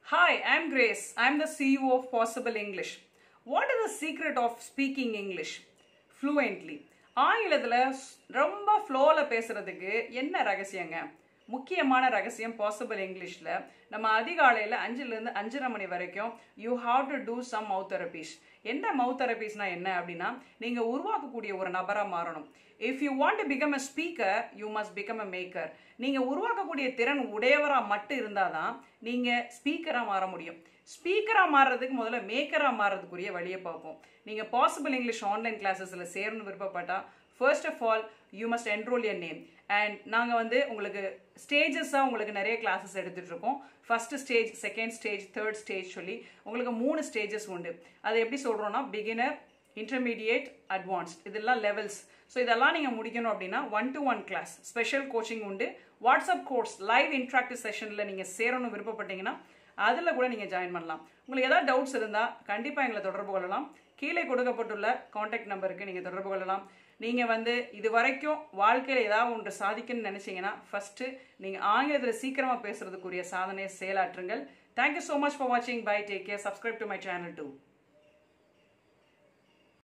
Hi, I'm Grace. I'm the CEO of Possible English. What is the secret of speaking English fluently? ஆங்கிலத்தில் ரொம்ப ஃப்ளோவில் பேசுறதுக்கு என்ன ரகசியங்க முக்கியமான ரகசியம் பாசிபிள் இங்கிலீஷில் நம்ம அதிகாலையில் அஞ்சுலேருந்து அஞ்சரை மணி வரைக்கும் you have to do some mouth therapies என்ன மவுத் தெரபிஸ்னா என்ன அப்படின்னா நீங்கள் உருவாக்கக்கூடிய ஒரு நபராக மாறணும் if you want to become a speaker you must become a maker நீங்கள் உருவாக்கக்கூடிய திறன் உடையவராக மட்டும் இருந்தால் தான் நீங்கள் ஸ்பீக்கராக மாற முடியும் ஸ்பீக்கராக மாறுறதுக்கு முதல்ல மேக்கராக மாறுறதுக்குரிய வழியை பார்ப்போம் நீங்கள் பாசிபிள் இங்கிலீஷ் ஆன்லைன் கிளாஸஸில் சேரணும் விருப்பப்பட்டால் first of all you must enroll your name and நாங்கள் வந்து உங்களுக்கு ஸ்டேஜஸாக உங்களுக்கு நிறைய கிளாஸஸ் எடுத்துகிட்டு இருக்கோம் first stage second stage third stage சொல்லி உங்களுக்கு மூணு ஸ்டேஜஸ் உண்டு அது எப்படி சொல்கிறோன்னா பிகினர் இன்டர்மீடியேட் அட்வான்ஸ்ட் இதெல்லாம் லெவல்ஸ் ஸோ இதெல்லாம் நீங்கள் முடிக்கணும் அப்படின்னா one to one class special coaching உண்டு வாட்ஸ்அப் கோர்ஸ் லைவ் இன்ட்ராக்டிவ் செஷனில் நீங்கள் சேரணும் விருப்பப்பட்டீங்கன்னா அதில் கூட நீங்கள் ஜாயின் பண்ணலாம் உங்களுக்கு ஏதாவது டவுட்ஸ் இருந்தால் கண்டிப்பாக எங்களை தொடர்பு கொள்ளலாம் கீழே கொடுக்கப்பட்டுள்ள காண்டாக்ட் நம்பருக்கு நீங்கள் தொடர்பு கொள்ளலாம் நீங்கள் வந்து இது வரைக்கும் வாழ்க்கையில் ஏதாவது ஒன்று சாதிக்கணும்னு நினச்சிங்கன்னா ஃபஸ்ட்டு நீங்கள் ஆங்கிலத்தில் சீக்கிரமாக பேசுறதுக்குரிய சாதனையை செயலாற்றுங்கள் தேங்க்யூ ஸோ மச் ஃபார் வாட்சிங் bye take care subscribe to my channel two